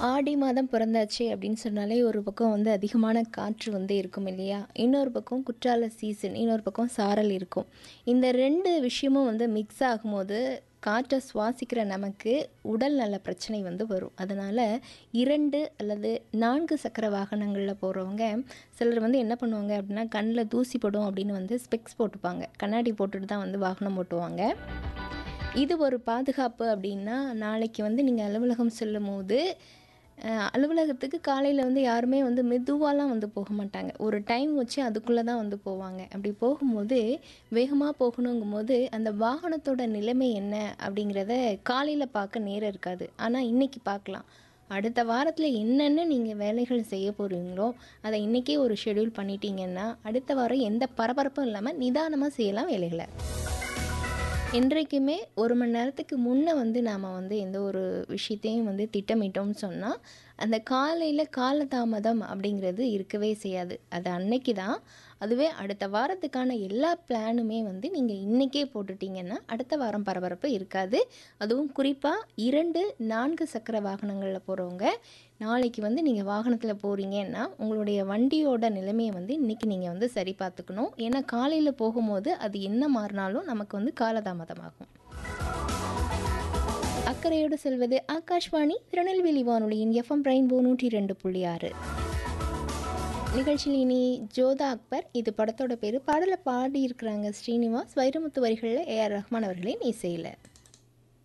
ஆடி மாதம் பிறந்தாச்சு அப்படின்னு சொன்னாலே ஒரு பக்கம் வந்து அதிகமான காற்று வந்து இருக்கும் இல்லையா இன்னொரு பக்கம் குற்றால சீசன் இன்னொரு பக்கம் சாரல் இருக்கும் இந்த ரெண்டு விஷயமும் வந்து மிக்ஸ் ஆகும்போது காற்றை சுவாசிக்கிற நமக்கு உடல் நல பிரச்சனை வந்து வரும் அதனால் இரண்டு அல்லது நான்கு சக்கர வாகனங்களில் போகிறவங்க சிலர் வந்து என்ன பண்ணுவாங்க அப்படின்னா கண்ணில் தூசி படும் அப்படின்னு வந்து ஸ்பெக்ஸ் போட்டுப்பாங்க கண்ணாடி போட்டுட்டு தான் வந்து வாகனம் ஓட்டுவாங்க இது ஒரு பாதுகாப்பு அப்படின்னா நாளைக்கு வந்து நீங்கள் அலுவலகம் செல்லும் போது அஹ், அலுவலகத்துக்கு காலையில் வந்து யாருமே வந்து மெதுவாலாம் வந்து போக மாட்டாங்க ஒரு டைம் வச்சு அதுக்குள்ளே தான் வந்து போவாங்க அப்படி போகும்போது வேகமாக போகணுங்கும் போது அந்த வாகனத்தோட நிலைமை என்ன அப்படிங்கிறத காலையில் பார்க்க நேரம் இருக்காது ஆனால் இன்னைக்கு பார்க்கலாம் அடுத்த வாரத்தில் என்னென்ன நீங்கள் வேலைகள் செய்ய போகிறீங்களோ அதை இன்றைக்கே ஒரு ஷெட்யூல் பண்ணிட்டீங்கன்னா அடுத்த வாரம் எந்த பரபரப்பும் இல்லாமல் நிதானமாக செய்யலாம் வேலைகளை என்றைக்குமே ஒரு மணி நேரத்துக்கு முன்னே வந்து நாம் வந்து எந்த ஒரு விஷயத்தையும் வந்து திட்டமிட்டோம்னு சொன்னால் அந்த காலையில் காலதாமதம் அப்படிங்கிறது இருக்கவே செய்யாது அது அன்னைக்கு தான் அதுவே அடுத்த வாரத்துக்கான எல்லா பிளானுமே வந்து நீங்கள் இன்றைக்கே போட்டுட்டீங்கன்னா அடுத்த வாரம் பரபரப்பு இருக்காது அதுவும் குறிப்பாக இரண்டு நான்கு சக்கர வாகனங்களில் போகிறவங்க நாளைக்கு வந்து நீங்கள் வாகனத்தில் போகிறீங்கன்னா உங்களுடைய வண்டியோட நிலைமையை வந்து இன்றைக்கி நீங்கள் வந்து சரி பார்த்துக்கணும் ஏன்னா காலையில் போகும்போது அது என்ன மாறினாலும் நமக்கு வந்து காலதாமதமாகும் அக்கறையோடு செல்வது ஆகாஷ்வாணி திருநெல்வேலி வானொலியின் எஃப்எம் ரெயின்போ நூற்றி ரெண்டு புள்ளி ஆறு நிகழ்ச்சியில் இனி ஜோதா அக்பர் இது படத்தோட பேர் பாடலை பாடியிருக்கிறாங்க ஸ்ரீனிவாஸ் வைரமுத்து வரிகளில் ஏஆர் ரஹ்மான் அவர்களின் இசையில்